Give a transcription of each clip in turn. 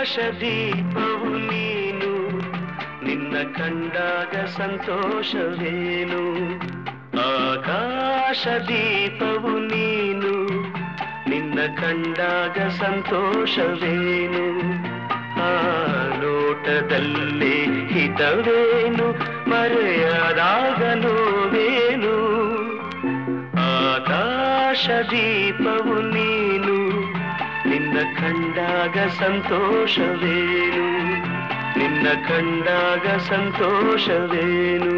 ಆಕಾಶ ದೀಪವು ನೀನು ನಿನ್ನ ಕಂಡಾಗ ಸಂತೋಷವೇನು ಆಕಾಶ ದೀಪವು ನೀನು ನಿನ್ನ ಕಂಡಾಗ ಸಂತೋಷವೇನು ಆ ಲೋಟದಲ್ಲಿ ಹಿತವೇನು ಮರೆಯದಾಗ ನೋವೇನು ಆಕಾಶ ದೀಪವು ನೀನು ನಿನ್ನ ಕಂಡಾಗ ಸಂತೋಷವೇನು ನಿನ್ನ ಕಂಡಾಗ ಸಂತೋಷವೇನು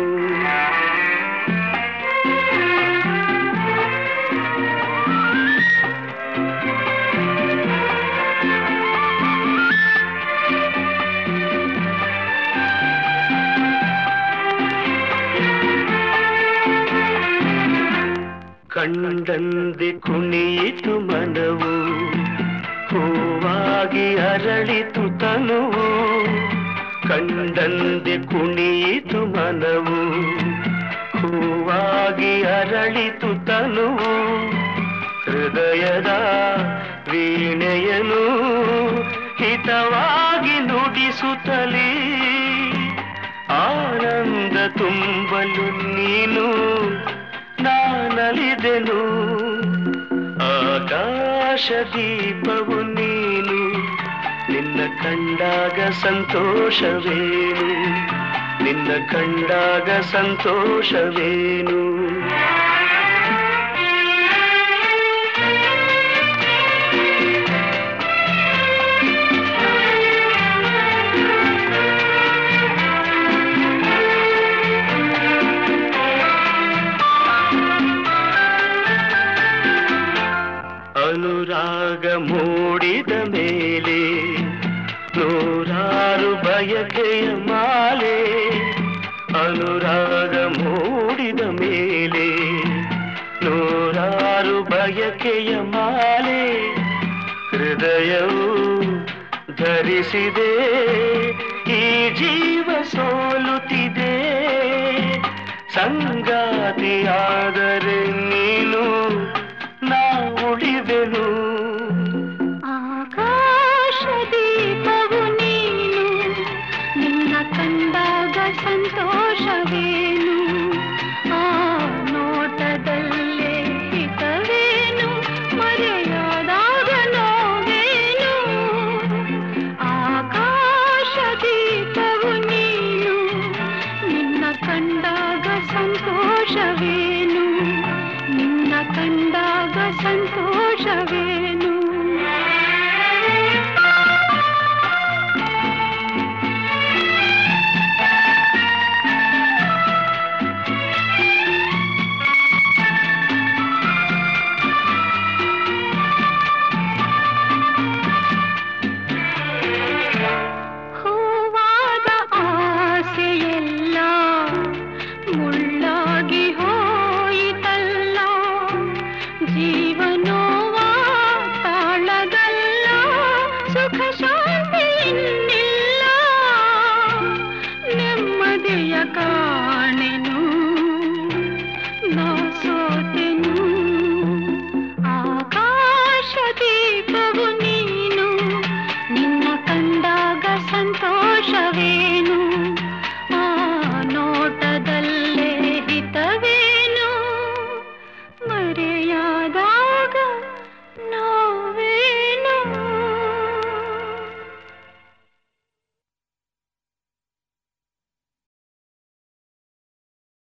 ಕಂಡಂದೆ ಕುಣಿಯಿತು ಮನವು ಹೂವಾಗಿ ಅರಳಿತು ತನುವು ಕಂಡಂದೆ ಕುಣಿಯಿತು ಮನವು ಹೂವಾಗಿ ಅರಳಿತು ತನುವು ಹೃದಯದ ವೀಣೆಯನು ಹಿತವಾಗಿ ನುಡಿಸುತ್ತಲೇ ಆನಂದ ತುಂಬಲು ನೀನು ನಾನಲಿದೆನು ಆಕಾಶ ದೀಪವು ನೀನು ನಿನ್ನ ಕಂಡಾಗ ಸಂತೋಷವೇನು ನಿನ್ನ ಕಂಡಾಗ ಸಂತೋಷವೇನು ಅನುರಾಗ ಮೂಡಿದ ಮೇಲೆ ನೂರಾರು ಬಯಕೆಯ ಮಾಲೆ ಅನುರಾಗ ಮೂಡಿದ ಮೇಲೆ ನೂರಾರು ಬಯಕೆಯ ಮಾಲೆ ಹೃದಯವು ಧರಿಸಿದೆ ಈ ಜೀವ ಸೋಲುತ್ತಿದೆ ಸಂಗಾತಿಯಾದರೆ ನೀನು ನಾ ಉಳಿವೆನು ಆಕಾಶ ದೀಪವು ನೀನು ನಿನ್ನ ಕಂಡಾಗ ಸಂತೋಷವೇನು